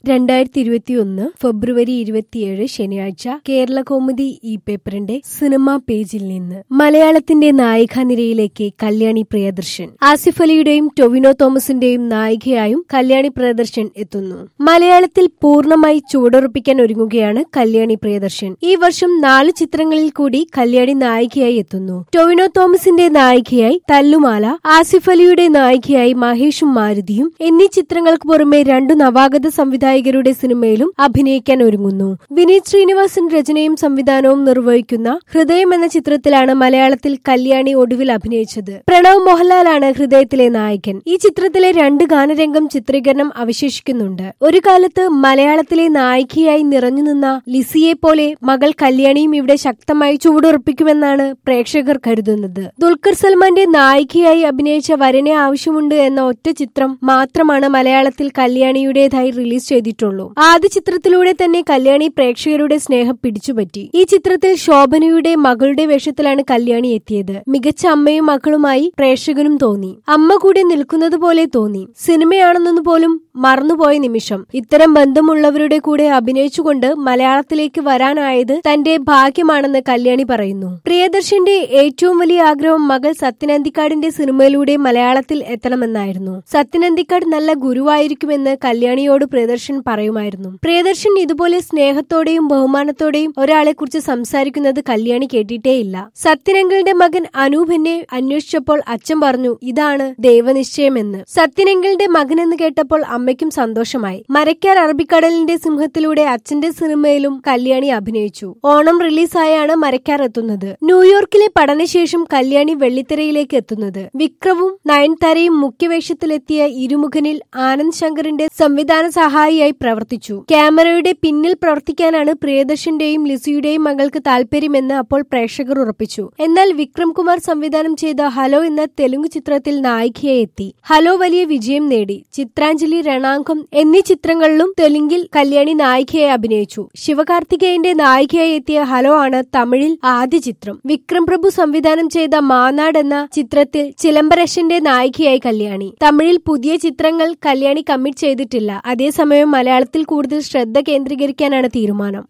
രണ്ടായിരത്തി ഇരുപത്തിയൊന്ന് ഫെബ്രുവരി ഇരുപത്തിയേഴ് ശനിയാഴ്ച കേരള കൗമുദി ഈ പേപ്പറിന്റെ സിനിമാ പേജിൽ നിന്ന് മലയാളത്തിന്റെ നായികാ നിരയിലേക്ക് കല്യാണി പ്രിയദർശൻ ആസിഫ് അലിയുടെയും ടൊവിനോ തോമസിന്റെയും നായികയായും കല്യാണി പ്രിയദർശൻ എത്തുന്നു മലയാളത്തിൽ പൂർണ്ണമായി ചുവടുറപ്പിക്കാൻ ഒരുങ്ങുകയാണ് കല്യാണി പ്രിയദർശൻ ഈ വർഷം നാല് ചിത്രങ്ങളിൽ കൂടി കല്യാണി നായികയായി എത്തുന്നു ടൊവിനോ തോമസിന്റെ നായികയായി തല്ലുമാല ആസിഫ് അലിയുടെ നായികയായി മഹേഷും മാരുതിയും എന്നീ ചിത്രങ്ങൾക്ക് പുറമെ രണ്ടു നവാഗത സംവിധായകരുടെ സിനിമയിലും അഭിനയിക്കാൻ ഒരുങ്ങുന്നു വിനീത് ശ്രീനിവാസൻ രചനയും സംവിധാനവും നിർവഹിക്കുന്ന ഹൃദയം എന്ന ചിത്രത്തിലാണ് മലയാളത്തിൽ കല്യാണി ഒടുവിൽ അഭിനയിച്ചത് പ്രണവ് മോഹൻലാലാണ് ഹൃദയത്തിലെ നായകൻ ഈ ചിത്രത്തിലെ രണ്ട് ഗാനരംഗം ചിത്രീകരണം അവശേഷിക്കുന്നുണ്ട് ഒരു കാലത്ത് മലയാളത്തിലെ നായികയായി നിറഞ്ഞുനിന്ന ലിസിയെ പോലെ മകൾ കല്യാണിയും ഇവിടെ ശക്തമായി ചുവടുറപ്പിക്കുമെന്നാണ് പ്രേക്ഷകർ കരുതുന്നത് ദുൽഖർ സൽമാന്റെ നായികയായി അഭിനയിച്ച വരനെ ആവശ്യമുണ്ട് എന്ന ഒറ്റ ചിത്രം മാത്രമാണ് മലയാളത്തിൽ കല്യാണിയുടേതായി റിലീസ് ചെയ്തിട്ടുള്ളൂ ആദ്യ ചിത്രത്തിലൂടെ തന്നെ കല്യാണി പ്രേക്ഷകരുടെ സ്നേഹം പിടിച്ചുപറ്റി ഈ ചിത്രത്തിൽ ശോഭനയുടെ മകളുടെ വേഷത്തിലാണ് കല്യാണി എത്തിയത് മികച്ച അമ്മയും മക്കളുമായി പ്രേക്ഷകനും തോന്നി അമ്മ കൂടെ നിൽക്കുന്നത് പോലെ തോന്നി സിനിമയാണെന്നു പോലും മറന്നുപോയ നിമിഷം ഇത്തരം ബന്ധമുള്ളവരുടെ കൂടെ അഭിനയിച്ചുകൊണ്ട് മലയാളത്തിലേക്ക് വരാനായത് തന്റെ ഭാഗ്യമാണെന്ന് കല്യാണി പറയുന്നു പ്രിയദർശന്റെ ഏറ്റവും വലിയ ആഗ്രഹം മകൾ സത്യനന്ദിക്കാടിന്റെ സിനിമയിലൂടെ മലയാളത്തിൽ എത്തണമെന്നായിരുന്നു സത്യനന്ദിക്കാട് നല്ല ഗുരുവായിരിക്കുമെന്ന് കല്യാണിയോട് പ്രിയദർശൻ പറയുമായിരുന്നു പ്രിയദർശൻ ഇതുപോലെ സ്നേഹത്തോടെയും ബഹുമാനത്തോടെയും ഒരാളെ കുറിച്ച് സംസാരിക്കുന്നത് കല്യാണി കേട്ടിട്ടേയില്ല സത്യനങ്കിളിന്റെ മകൻ അനൂപ് എന്നെ അന്വേഷിച്ചപ്പോൾ അച്ഛൻ പറഞ്ഞു ഇതാണ് ദൈവനിശ്ചയമെന്ന് സത്യനങ്കിളിന്റെ മകൻ എന്ന് കേട്ടപ്പോൾ അമ്മയ്ക്കും സന്തോഷമായി മരക്കാർ അറബിക്കടലിന്റെ സിംഹത്തിലൂടെ അച്ഛന്റെ സിനിമയിലും കല്യാണി അഭിനയിച്ചു ഓണം റിലീസായാണ് മരക്കാർ എത്തുന്നത് ന്യൂയോർക്കിലെ പഠനശേഷം കല്യാണി വെള്ളിത്തിരയിലേക്ക് എത്തുന്നത് വിക്രവും നയൻതാരയും മുഖ്യവേഷത്തിലെത്തിയ ഇരുമുഖനിൽ ആനന്ദ് ശങ്കറിന്റെ സംവിധാന സഹായിയായി പ്രവർത്തിച്ചു ക്യാമറയുടെ പിന്നിൽ പ്രവർത്തിക്കാനാണ് പ്രിയദർശന്റെയും ലിസിയുടെയും മകൾക്ക് താല്പര്യമെന്ന് അപ്പോൾ പ്രേക്ഷകർ ഉറപ്പിച്ചു എന്നാൽ വിക്രം കുമാർ സംവിധാനം ചെയ്ത ഹലോ എന്ന തെലുങ്ക് ചിത്രത്തിൽ നായികയായി എത്തി ഹലോ വലിയ വിജയം നേടി ചിത്രാഞ്ജലി രണാങ്കം എന്നീ ചിത്രങ്ങളിലും തെലുങ്കിൽ കല്യാണി നായികയായി അഭിനയിച്ചു ശിവകാർത്തികേയന്റെ നായികയായി എത്തിയ ഹലോ ആണ് തമിഴിൽ ആദ്യ ചിത്രം വിക്രം പ്രഭു സംവിധാനം ചെയ്ത മാനാട് എന്ന ചിത്രത്തിൽ ചിലംബരശന്റെ നായികയായി കല്യാണി തമിഴിൽ പുതിയ ചിത്രങ്ങൾ കല്യാണി കമ്മിറ്റ് ചെയ്തിട്ടില്ല അതേസമയം മലയാളത്തിൽ കൂടുതൽ ശ്രദ്ധ കേന്ദ്രീകരിക്കാനാണ് തീരുമാനം